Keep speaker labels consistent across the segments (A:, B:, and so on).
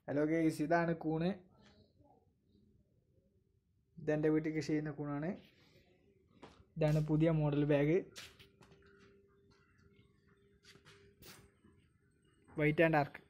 A: Hello guys ഇതാണ് കൂണ് ഇതെൻ്റെ വീട്ടിൽ കൃഷി ചെയ്യുന്ന കൂണാണ് ഇതാണ് പുതിയ model bag white and dark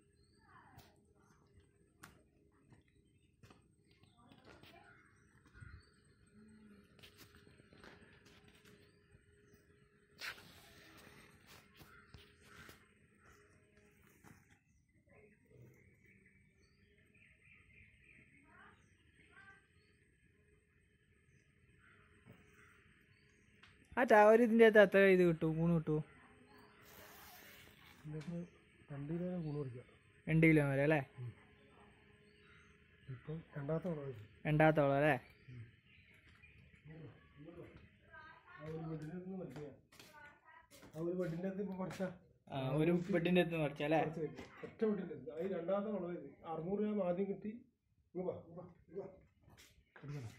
A: ആ ചാവര് ഇതിൻ്റെ അകത്ത് എത്ര ഇത് കിട്ടും കൂണ് കിട്ടുമോ
B: രണ്ട് കിലോ ഗുണം കുടിക്കാം
A: രണ്ട് കിലോ വരെ അല്ലേ
B: ഇപ്പം രണ്ടാമത്തെ വളമായി
A: രണ്ടാമത്തോളം അല്ലേ
B: ആ ഒരു ബെഡിൻ്റെ അടുത്ത് മറിക്കുക ആ ഒരു ബെഡിൻ്റെ അടുത്ത് ഇപ്പം കുറച്ചാ
A: ആ ഒരു ബെഡിൻ്റെ അടുത്ത് മറിച്ച അല്ലേ
B: കുറച്ച് വെക്കും ഒറ്റ ബെഡിൻ്റെ അടുത്ത് അത് രണ്ടാമത്തെ വളമായത് അറുന്നൂറ് രൂപ ആദ്യം കിട്ടി ഇങ്ങ് വാ, ഇങ്ങ് വാ, ഇങ്ങ് വാ. എടുക്കണം.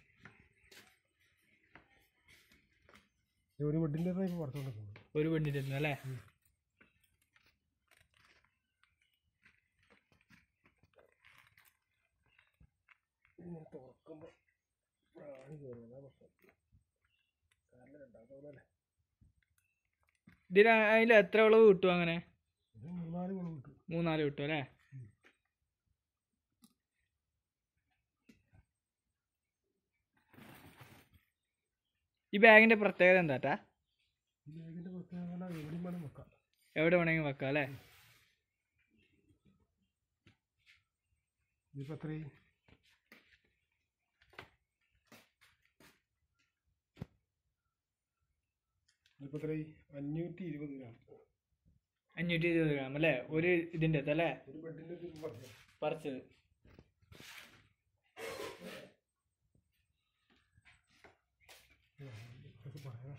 B: ഈ ഒരു ബെഡിൻ്റെ അടുത്ത് ഇപ്പോൾ പുറത്തോട്ട് പോകുന്നത്
A: ഒരു ബെഡിൻ്റെ അടുത്ത് അല്ലേ
B: ഇങ്ങനെ തുറക്കുമ്പോൾ പ്രാണി കയറും അതാ പ്രശ്നം കാരണം രണ്ടാമത്തെ വളമല്ലേ
A: ഇതിന് അതിൽ എത്ര വിളവ് കിട്ടും അങ്ങനെ
B: ഇത് മൂന്നാല് ഗുണം കിട്ടും
A: മൂന്നാല് കിട്ടും അല്ലേ ഈ ബാഗിന്റെ പ്രത്യേകത എന്താട്ടാ
B: ഈ ബാഗിൻ്റെ പ്രത്യേകത പറഞ്ഞാൽ എവിടെയും വേണം വെക്കാം
A: എവിടെ വേണമെങ്കിൽ വെക്കാം അല്ലേ
B: ഇതിപ്പോൾ എത്രയും ഇതിപ്പോൾ എത്രയും അഞ്ഞൂറ്റി ഇരുപത് ഗ്രാം
A: അഞ്ഞൂറ്റി ഇരുപത് ഗ്രാം അല്ലേ ഒരു ഇതിൻ്റെ അകത്ത് അല്ലേ
B: ഒരു ബെഡിൻ്റെ പറഞ്ഞു
A: പറിച്ചത്
B: ഇതൊക്കെ പറയാം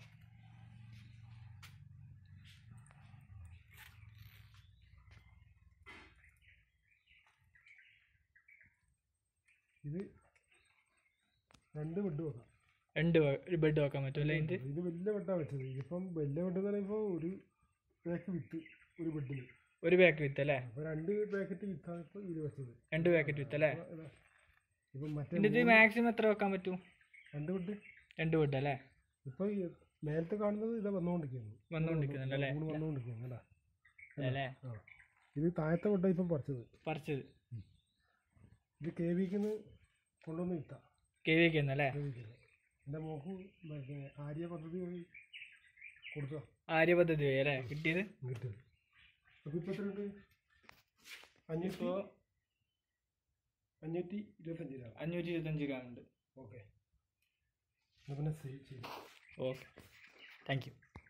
B: ഇത് രണ്ട് ബെഡ് വെക്കാം
A: രണ്ട് ബെഡ് വെക്കാൻ പറ്റും അല്ലേ ഇതിൻ്റെ
B: ഇത് വലിയ ബെഡാണ് വെച്ചത് ഇതിപ്പം വലിയ ബെഡ് എന്ന് പറയുമ്പോൾ ഒരു പാക്ക് വിത്ത് ഒരു ബെഡിന്
A: ഒരു പാക്ക് വിത്ത് അല്ലേ
B: അപ്പോൾ രണ്ട് പാക്കറ്റ് വിത്താണ് ഇപ്പോൾ ഇത് വെച്ചത്
A: രണ്ട് പാക്കറ്റ് വിത്ത് അല്ലേ
B: ഇതാ, ഇതാ. ഇപ്പം മറ്റേ
A: ഇതിൻ്റെ ഇത് മാക്സിമം എത്ര വെക്കാൻ പറ്റും
B: രണ്ട് ബെഡ്
A: രണ്ട് ബെഡ് അല്ലേ
B: ഇപ്പോൾ ഈ മേലത്തെ കാണുന്നത് ഇതാ വന്നുകൊണ്ടിരിക്കുകയാണ്
A: വന്നുകൊണ്ടിരിക്കുന്നുണ്ട് അല്ലേ
B: മൂന്ന് വന്നുകൊണ്ടിരിക്കുകയാണ് കേട്ടാ
A: അല്ലേ
B: ആ ഇത് താഴത്തെ ബെഡാണ് ഇപ്പം പറിച്ചത്
A: പറിച്ചത്
B: ഇത് കെ വിക്ക് കൊണ്ടുവന്ന് വിത്താ
A: കെ വി ഒക്കെ അല്ലേ
B: കെ വിക്ക് എൻ്റെ മോക്ക് മറ്റേ ആര്യ പദ്ധതി വഴി കൊടുത്തതാ
A: ആര്യ പദ്ധതി വഴി അല്ലേ കിട്ടിയത്
B: കിട്ടിയത് അപ്പോൾ ഇപ്പോൾ എത്ര ഉണ്ട് അഞ്ഞൂറ്റി
A: ഇപ്പോൾ
B: അഞ്ഞൂറ്റി ഇരുപത്തഞ്ച് രൂപ
A: അഞ്ഞൂറ്റി ഇരുപത്തഞ്ച് ഗ്രാം ഉണ്ട്
B: ഓക്കെ എന്നാൽ പിന്നെ സേവ് ചെയ്യും
A: ഓക്കെ താങ്ക് യു